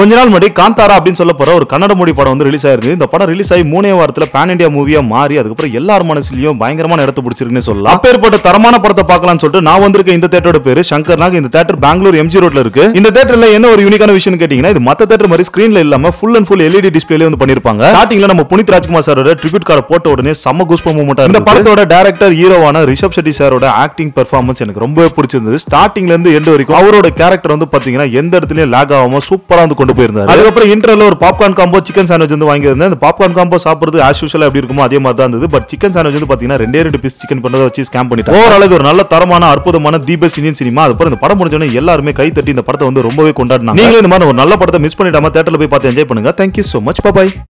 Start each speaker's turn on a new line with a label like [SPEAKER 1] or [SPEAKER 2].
[SPEAKER 1] கொஞ்ச நாள் முன்னாடி காந்தாரா அப்படின்னு சொல்ல போற ஒரு கன்னட மொழி படம் வந்து ரிலீஸ் ஆயிருந்தது இந்த படம் ரிலீஸ் ஆகி மூணே வாரத்துல பேன் இந்தியா மூவியா மாறி அதுக்கப்புறம் எல்லார் மனசுலயும் பயங்கரமான இடத்த பிடிச்சிருக்குன்னு சொல்லலாம் அப்பேற்பட்ட தரமான படத்தை பார்க்கலாம்னு சொல்லிட்டு நான் வந்திருக்க இந்த தேட்டரோட பேரு சங்கர் நாக் இந்த தேட்டர் பெங்களூர் எம்ஜி ரோட்ல இருக்கு இந்த தேட்டர்ல என்ன ஒரு யூனிக்கான விஷயம் கேட்டீங்கன்னா இது மத்த தேட்டர் மாதிரி ஸ்கிரீன்ல இல்லாம full and full LED display வந்து பண்ணிருப்பாங்க ஸ்டார்டிங்ல நம்ம புனித் ராஜ்குமார் சாரோட ட்ரிபியூட் கார்டு போட்ட உடனே செம்ம கூஸ்ப மூமெண்டா இந்த படத்தோட டேரக்டர் ஹீரோவான ரிஷப் செட்டி சாரோட ஆக்டிங் பெர்ஃபார்மன்ஸ் எனக்கு ரொம்பவே பிடிச்சிருந்தது ஸ்டார்டிங்ல இருந்து எண்ட் வரைக்கும் அவரோட கேரக்டர் வந்து பாத்தீங்கன்னா எந்த இடத்துலயும் லேக் ஆகாம சூப்பரா வந்து கொண்டு போயிருந்தாரு அதுக்கப்புறம் இன்டர்ல ஒரு பாப்கார்ன் காம்போ சிக்கன் சாண்ட்விச் வந்து வாங்கியிருந்தேன் அந்த பாப்கார்ன் காம்போ சாப்பிடுறது ஆஸ் யூஷுவல் எப்படி இருக்குமோ அதே மாதிரி தான் இருந்தது பட் சிக்கன் சாண்ட்விச் வந்து பாத்தீங்கன்னா ரெண்டே ரெண்டு பீஸ் சிக்கன் பண்ணதை வச்சு ஸ்கேம் பண்ணிட்டாங்க ஓவரால் இது ஒரு நல்ல தரமான அற்புதமான தி பெஸ்ட் இந்தியன் சினிமா அதுக்கப்புறம் இந்த படம் முடிஞ்சோடனே எல்லாருமே கை தட்டி இந்த படத்தை வந்து ரொம்பவே கொண்டாடினாங்க நீங்களும் இந்த மாதிரி ஒரு நல்ல படத்தை மிஸ் பண்ணிடாம தேட்டர்ல போய் பார்த்து என்ஜாய் பண்ணுங்க தேங்க்யூ so மச் பாய்